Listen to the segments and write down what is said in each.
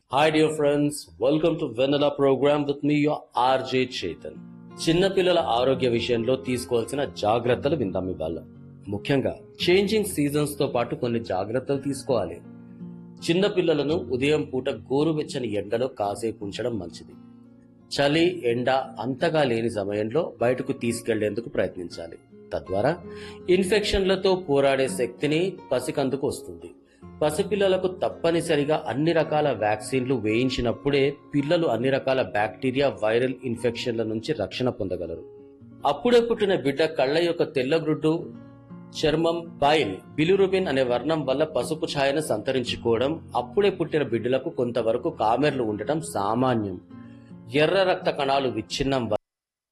Hi dear friends, welcome to Vanilla program with me your RJ Chetan. చిన్నపిల్లల ఆరోగ్య విషయంలో తీసుకోవాల్సిన జాగ్రత్తలు విందాం ఇవాళ ముఖ్యంగా చేంజింగ్ సీజన్స్ తో పాటు కొన్ని జాగ్రత్తలు తీసుకోవాలి చిన్న పిల్లలను ఉదయం పూట గోరువెచ్చని ఎండలో కాసేపు ఉంచడం మంచిది చలి ఎండ అంతగా లేని సమయంలో బయటకు తీసుకెళ్లేందుకు ప్రయత్నించాలి తద్వారా ఇన్ఫెక్షన్లతో పోరాడే శక్తిని పసికందుకు వస్తుంది పసిపిల్లలకు తప్పనిసరిగా అన్ని రకాల వ్యాక్సిన్లు వేయించినప్పుడే పిల్లలు అన్ని రకాల బ్యాక్టీరియా వైరల్ ఇన్ఫెక్షన్ల నుంచి రక్షణ పొందగలరు అప్పుడే పుట్టిన బిడ్డ కళ్ళ యొక్క తెల్లగ్రుడ్డు చర్మం బైల్ బిలిరుబిన్ అనే వర్ణం వల్ల పసుపు ఛాయను సంతరించుకోవడం అప్పుడే పుట్టిన బిడ్డలకు కొంతవరకు కామెర్లు ఉండటం సామాన్యం ఎర్ర రక్త కణాలు విచ్ఛిన్నం వల్ల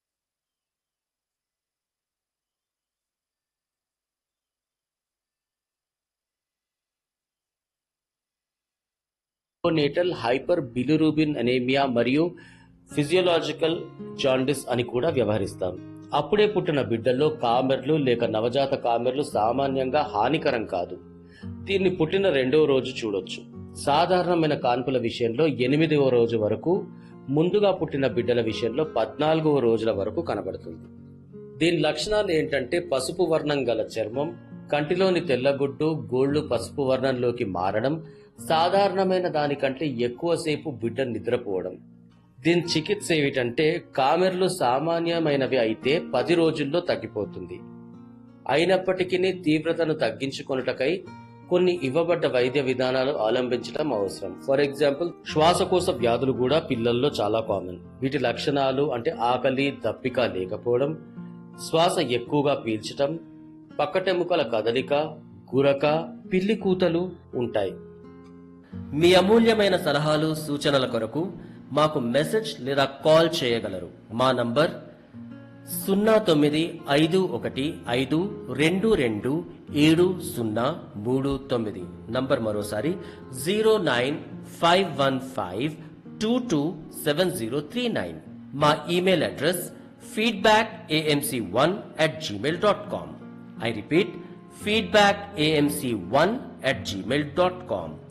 నేటల్ హైపర్ బిలిరూబిన్ అనేమియా మరియు ఫిజియోలాజికల్ జాండిస్ అని కూడా వ్యవహరిస్తారు అప్పుడే పుట్టిన బిడ్డల్లో కామెర్లు లేక నవజాత కామెర్లు సామాన్యంగా హానికరం కాదు దీన్ని పుట్టిన రెండవ రోజు చూడొచ్చు సాధారణమైన కాన్పుల విషయంలో ఎనిమిదవ రోజు వరకు ముందుగా పుట్టిన బిడ్డల విషయంలో పద్నాలుగవ రోజుల వరకు కనబడుతుంది దీని లక్షణాలు ఏంటంటే పసుపు వర్ణం గల చర్మం కంటిలోని తెల్లగుడ్డు గోళ్లు పసుపు వర్ణంలోకి మారడం సాధారణమైన దానికంటే ఎక్కువసేపు బిడ్డ నిద్రపోవడం దీని చికిత్స ఏమిటంటే కామెర్లు సామాన్యమైనవి అయితే పది రోజుల్లో తగ్గిపోతుంది అయినప్పటికీ తీవ్రతను తగ్గించుకొనుటకై కొన్ని ఇవ్వబడ్డ వైద్య విధానాలు అవలంబించడం అవసరం ఫర్ ఎగ్జాంపుల్ శ్వాసకోశ వ్యాధులు కూడా పిల్లల్లో చాలా కామన్ వీటి లక్షణాలు అంటే ఆకలి దప్పిక లేకపోవడం శ్వాస ఎక్కువగా పీల్చటం పక్కటెముకల కదలిక గురక పిల్లి కూతలు ఉంటాయి మీ అమూల్యమైన సలహాలు సూచనల కొరకు మాకు మెసేజ్ లేదా కాల్ చేయగలరు మా నంబర్ సున్నా తొమ్మిది ఐదు ఒకటి ఐదు రెండు రెండు ఏడు సున్నా మూడు తొమ్మిది నంబర్ మరోసారి zero nine five one five two two seven zero three nine మా email address feedback AMC one at Gmail dot com I repeat feedback AMC one at Gmail dot com